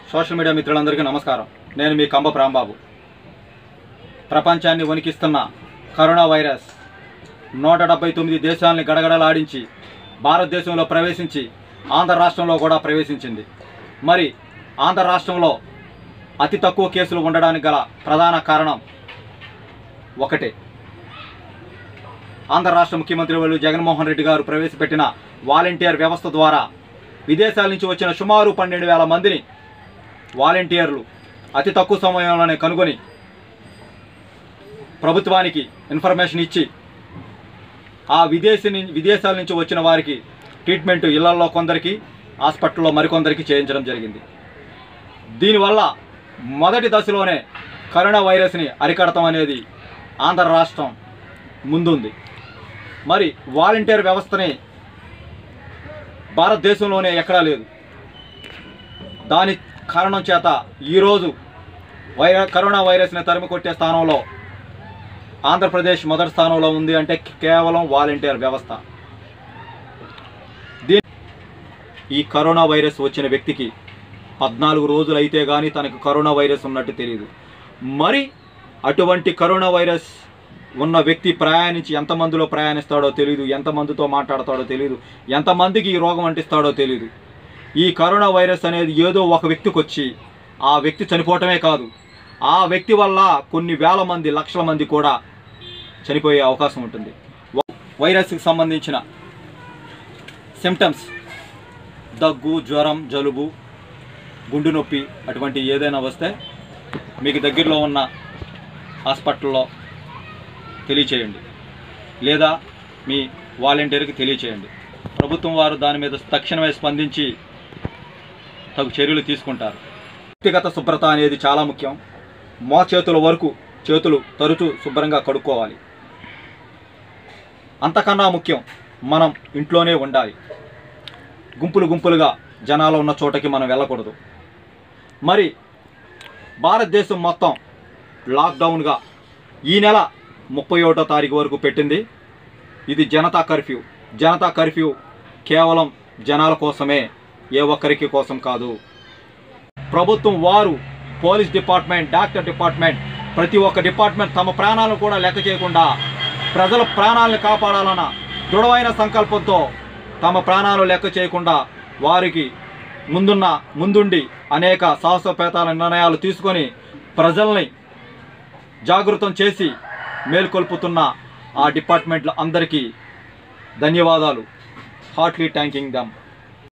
social media మిత్రులందరికీ నమస్కారం నేను మీ కంబ రాంబాబు ప్రపంచాన్ని వణికిస్తున్న కరోనా వైరస్ నూట డెబ్బై తొమ్మిది దేశాలని గడగడలాడించి భారతదేశంలో ప్రవేశించి ఆంధ్ర రాష్ట్రంలో కూడా ప్రవేశించింది మరి ఆంధ్ర రాష్ట్రంలో అతి తక్కువ కేసులు ఉండడానికి గల ప్రధాన కారణం ఒకటే ఆంధ్ర రాష్ట్ర ముఖ్యమంత్రి వాళ్ళు జగన్మోహన్ రెడ్డి గారు ప్రవేశపెట్టిన వాలంటీర్ వ్యవస్థ ద్వారా విదేశాల నుంచి వచ్చిన సుమారు పన్నెండు వేల మందిని వాలంటీర్లు అతి తక్కువ సమయంలోనే కనుగొని ప్రభుత్వానికి ఇన్ఫర్మేషన్ ఇచ్చి ఆ విదేశీ ని- విదేశాల నుంచి వచ్చిన వారికి ట్రీట్మెంట్ ఇళ్లలో కొందరికి హాస్పిటల్లో మరికొందరికి చేయించడం జరిగింది దీనివల్ల మొదటి దశలోనే కరోనా వైరస్ని అరికడతాం అనేది ఆంధ్ర రాష్ట్రం ముందుంది మరి వాలంటీర్ వ్యవస్థని భారతదేశంలోనే ఎక్కడా లేదు దాని కారణం చేత ఈరోజు వైర కరోనా వైరస్ని తరిమి కొట్టే స్థానంలో ఆంధ్రప్రదేశ్ మొదటి స్థానంలో ఉంది అంటే కేవలం వాలంటీర్ వ్యవస్థ దీని ఈ కరోనా వైరస్ వచ్చిన వ్యక్తికి పద్నాలుగు రోజులు అయితే కానీ తనకు కరోనా వైరస్ ఉన్నట్టు తెలియదు మరి అటువంటి కరోనా వైరస్ ఉన్న వ్యక్తి ప్రయాణించి ఎంతమందిలో ప్రయాణిస్తాడో తెలియదు ఎంతమందితో మాట్లాడతాడో తెలియదు ఎంతమందికి ఈ రోగం అంటిస్తాడో తెలియదు ఈ కరోనా వైరస్ అనేది ఏదో ఒక వ్యక్తికి వచ్చి ఆ వ్యక్తి చనిపోవటమే కాదు ఆ వ్యక్తి వల్ల కొన్ని వేల మంది లక్షల మంది కూడా చనిపోయే అవకాశం ఉంటుంది వ- వైరస్కి సంబంధించిన సిమ్టమ్స్ దగ్గు జ్వరం జలుబు గుండు నొప్పి అటువంటి ఏదైనా వస్తే మీకు దగ్గరలో ఉన్న హాస్పిటల్లో తెలియచేయండి లేదా మీ వాలంటీర్కి తెలియచేయండి ప్రభుత్వం వారు దాని మీద తక్షణమే స్పందించి తగు చర్యలు తీసుకుంటారు వ్యక్తిగత శుభ్రత అనేది చాలా ముఖ్యం మో చేతుల వరకు చేతులు తరచూ శుభ్రంగా కడుక్కోవాలి అంతకన్నా ముఖ్యం మనం ఇంట్లోనే ఉండాలి గుంపులు గుంపులుగా జనాలు ఉన్న చోటకి మనం వెళ్ళకూడదు మరి భారతదేశం మొత్తం లాక్డౌన్గా ఈ నెల ముప్పై ఒకటో తారీఖు వరకు పెట్టింది ఇది జనతా కర్ఫ్యూ జనతా కర్ఫ్యూ కేవలం జనాల కోసమే ఏ ఒక్కరికి కోసం కాదు ప్రభుత్వం వారు పోలీస్ డిపార్ట్మెంట్ డాక్టర్ డిపార్ట్మెంట్ ప్రతి ఒక్క డిపార్ట్మెంట్ తమ ప్రాణాలను కూడా లెక్క చేయకుండా ప్రజల ప్రాణాలను కాపాడాలన్న దృఢమైన సంకల్పంతో తమ ప్రాణాలు లెక్క చేయకుండా వారికి ముందున్న ముందుండి అనేక సాహసోపేతాల నిర్ణయాలు తీసుకొని ప్రజల్ని జాగృతం చేసి మేల్కొల్పుతున్న ఆ డిపార్ట్మెంట్ల అందరికీ ధన్యవాదాలు హార్ట్లీ థ్యాంకింగ్ దమ్